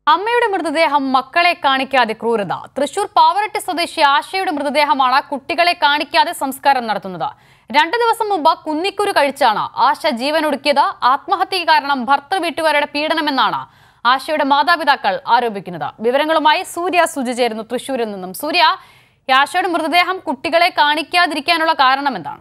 അമ്മയുടെ മൃതദേഹം മക്കളെ കാണിക്കാതെ ക്രൂരത തൃശൂർ പാവറട്ടി സ്വദേശി ആശയുടെ മൃതദേഹമാണ് കുട്ടികളെ കാണിക്കാതെ സംസ്കാരം നടത്തുന്നത് രണ്ടു ദിവസം മുമ്പ് കുന്നിക്കുരു കഴിച്ചാണ് ആശ ജീവനൊടുക്കിയത് ആത്മഹത്യക്ക് കാരണം ഭർത്തൃ വീട്ടുകാരുടെ പീഡനമെന്നാണ് ആശയുടെ മാതാപിതാക്കൾ ആരോപിക്കുന്നത് വിവരങ്ങളുമായി സൂര്യ സുജി ചേരുന്നു തൃശൂരിൽ നിന്നും സൂര്യ ഈ ആശയുടെ മൃതദേഹം കുട്ടികളെ കാണിക്കാതിരിക്കാനുള്ള കാരണം എന്താണ്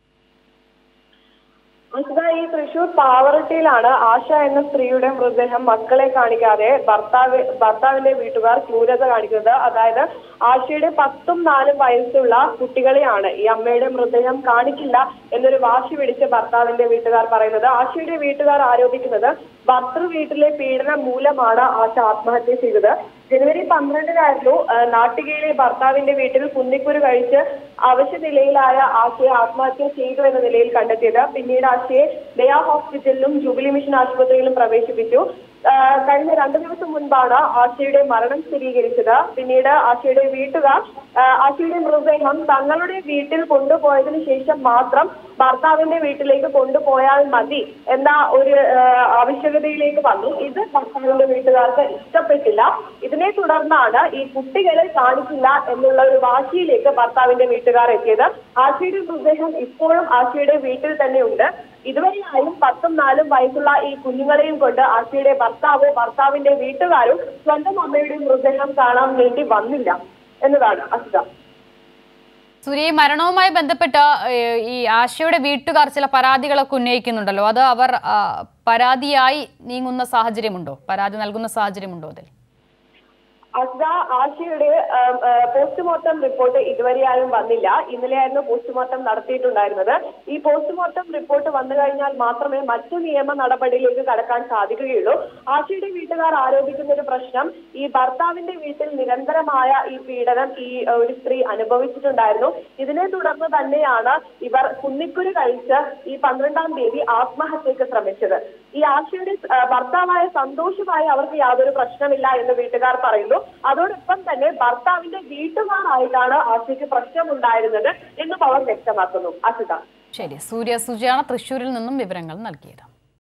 അശ്വത ഈ തൃശൂർ പാവറട്ടിയിലാണ് ആശ എന്ന സ്ത്രീയുടെ മൃതദേഹം മക്കളെ കാണിക്കാതെ ഭർത്താവ് ഭർത്താവിന്റെ വീട്ടുകാർ ക്രൂരത കാണിക്കുന്നത് അതായത് ആശയുടെ പത്തും നാലും വയസ്സുള്ള കുട്ടികളെയാണ് ഈ അമ്മയുടെ മൃതദേഹം കാണിക്കില്ല എന്നൊരു വാശി പിടിച്ച് ഭർത്താവിന്റെ വീട്ടുകാർ പറയുന്നത് ആശയുടെ വീട്ടുകാർ ആരോപിക്കുന്നത് ഭർത്തൃ വീട്ടിലെ പീഡനം മൂലമാണ് ആശ ആത്മഹത്യ ചെയ്തത് ജനുവരി പന്ത്രണ്ടിനായിരുന്നു ആ, നാട്ടികയിലെ ഭർത്താവിന്റെ വീട്ടിൽ കുന്നിക്കുരു കഴിച്ച് അവശ്യ നിലയിലായ ആശയെ ആത്മഹത്യ ചെയ്തു എന്ന നിലയിൽ കണ്ടെത്തിയത് പിന്നീട് ആശയെ ദയാ ഹോസ്പിറ്റലിലും ജൂബിലി മിഷൻ ആശുപത്രിയിലും പ്രവേശിപ്പിച്ചു ആ, കഴിഞ്ഞ രണ്ടു ദിവസം മുൻപാണ് ആശയുടെ മരണം സ്ഥിരീകരിച്ചത് പിന്നീട് ആശയുടെ വീട്ടുകാർ ആ, ആശയുടെ മൃതദേഹം തങ്ങളുടെ വീട്ടിൽ കൊണ്ടുപോയതിനു ശേഷം മാത്രം ഭർത്താവിന്റെ വീട്ടിലേക്ക് കൊണ്ടുപോയാൽ മതി എന്ന ഒരു ആ, ആവശ്യകതയിലേക്ക് വന്നു ഇത് ഭർത്താവിന്റെ വീട്ടുകാർക്ക് ഇഷ്ടപ്പെട്ടില്ല ഇതിനെ തുടർന്നാണ് ഈ കുട്ടികളെ കാണിക്കില്ല എന്നുള്ള ഒരു വാശിയിലേക്ക് ഭർത്താവിന്റെ വീട്ടുകാർ എത്തിയത് ആശയുടെ മൃതദേഹം ഇപ്പോഴും ആശയുടെ വീട്ടിൽ തന്നെ ഉണ്ട് ഇതുവരെയായും പത്തും നാലും വയസ്സുള്ള ഈ കുഞ്ഞുങ്ങളെയും കൊണ്ട് ആശയുടെ ഭർത്താവോ ഭർത്താവിന്റെ വീട്ടുകാരും സ്വന്തം അമ്മയുടെ മൃതദേഹം കാണാൻ വേണ്ടി വന്നില്ല എന്നതാണ് അസുഖ സൂര്യ ഈ മരണവുമായി ബന്ധപ്പെട്ട് ഏഹ്, ഈ ആശയുടെ വീട്ടുകാർ ചില പരാതികളൊക്കെ ഉന്നയിക്കുന്നുണ്ടല്ലോ അത് അവർ ആ, പരാതിയായി നീങ്ങുന്ന സാഹചര്യമുണ്ടോ പരാതി നൽകുന്ന സാഹചര്യമുണ്ടോ അതിൽ അസ്ദ ആശയുടെ ആം, ആ, പോസ്റ്റ്മോർട്ടം റിപ്പോർട്ട് ഇതുവരെയായും വന്നില്ല ഇന്നലെയായിരുന്നു പോസ്റ്റ്മോർട്ടം നടത്തിയിട്ടുണ്ടായിരുന്നത് ഈ പോസ്റ്റ്മോർട്ടം റിപ്പോർട്ട് വന്നു കഴിഞ്ഞാൽ മാത്രമേ മറ്റു നിയമ നടപടിയിലേക്ക് കടക്കാൻ സാധിക്കുകയുള്ളൂ ആശയുടെ വീട്ടുകാർ ആരോപിക്കുന്ന ഒരു പ്രശ്നം ഈ ഭർത്താവിന്റെ വീട്ടിൽ നിരന്തരമായ ഈ പീഡനം ഈ ആ, ഒരു സ്ത്രീ അനുഭവിച്ചിട്ടുണ്ടായിരുന്നു ഇതിനെ തുടർന്ന് തന്നെയാണ് ഇവർ കുന്നിക്കുരു കഴിച്ച് ഈ പന്ത്രണ്ടാം തീയതി ആത്മഹത്യക്ക് ശ്രമിച്ചത് ഈ ആശയുടെ ആ, ഭർത്താവായ സന്തോഷമായി അവർക്ക് യാതൊരു പ്രശ്നമില്ല എന്ന് വീട്ടുകാർ പറയുന്നു അതോടൊപ്പം തന്നെ ഭർത്താവിന്റെ വീട്ടുകാരായിട്ടാണ് ആശയ്ക്ക് പ്രശ്നമുണ്ടായിരുന്നത് എന്നും അവർ വ്യക്തമാക്കുന്നു അസിത ശരി സൂര്യ സുജയാണ് തൃശ്ശൂരിൽ നിന്നും വിവരങ്ങൾ നൽകിയത്